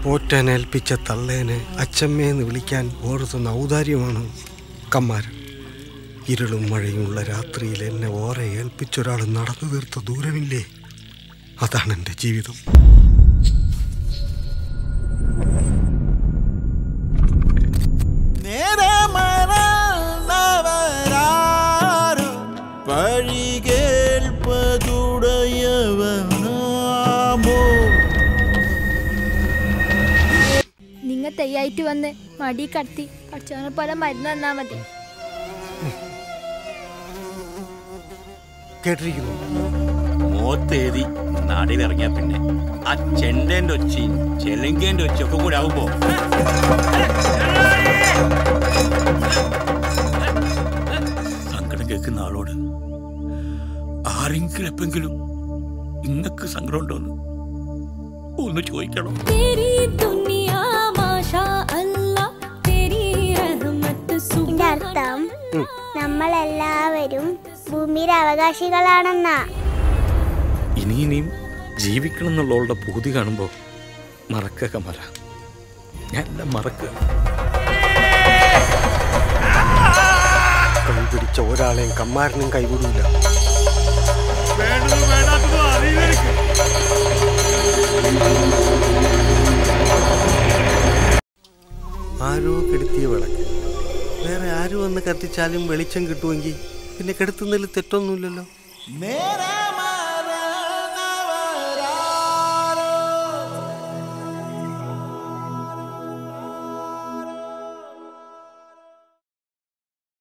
പോറ്റാനേൽപ്പിച്ച തള്ളേനെ അച്ചമ്മയെന്ന് വിളിക്കാൻ ഓർത്തുന്ന ഔദാര്യമാണ് കമ്മാരൻ ഇരുളും മഴയുമുള്ള രാത്രിയിൽ എന്നെ ഓറെ ഏൽപ്പിച്ചൊരാൾ നടന്നു തീർത്ത ദൂരമില്ലേ അതാണ് എൻ്റെ ജീവിതം നേരെ മറന്നവരാരും വഴി കേൾപ്പതുടയവനാമോ നിങ്ങ തെയ്യായിട്ട് വന്ന് മടി കടത്തി പഠിച്ചവനെ പോലെ മരുന്ന് തന്നാ മതി കേട്ടിരിക്കുന്നു മോത്തേതി നാടിലിറങ്ങിയ പിന്നെ ആ ചെണ്ടേന്റെ ഒച്ചയും ചെലങ്കേന്റെ ഒച്ചയും ഒക്കെ കൂടെ ആവുമ്പോ സങ്കടം കേൾക്കുന്ന ആളോട് ആരെങ്കിലും എപ്പെങ്കിലും ഇന്നക്ക് സങ്കടം ഉണ്ടോന്ന് ഒന്ന് ചോദിക്കണം तेरी दुनिया माशा अल्लाह तेरी रहमत ഇതിന്റെ അർത്ഥം നമ്മളെല്ലാവരും ഭൂമിയുടെ അവകാശികളാണെന്നാ ഇനി ഇനിയും ജീവിക്കണം എന്നുള്ളവളുടെ പൂതി കാണുമ്പോൾ മറക്കുക കമല ഞാൻ എല്ലാം മറക്കുക കൈപിടിച്ച ഒരാളെയും കമ്മാരനും കൈവിടൂല ആരോ കെടുത്തിയ വിളക്ക് വേറെ ആരും വന്ന് കത്തിച്ചാലും വെളിച്ചം കിട്ടുമെങ്കിൽ പിന്നെ കെടുത്തുന്നതിൽ തെറ്റൊന്നുമില്ലല്ലോ നേരെ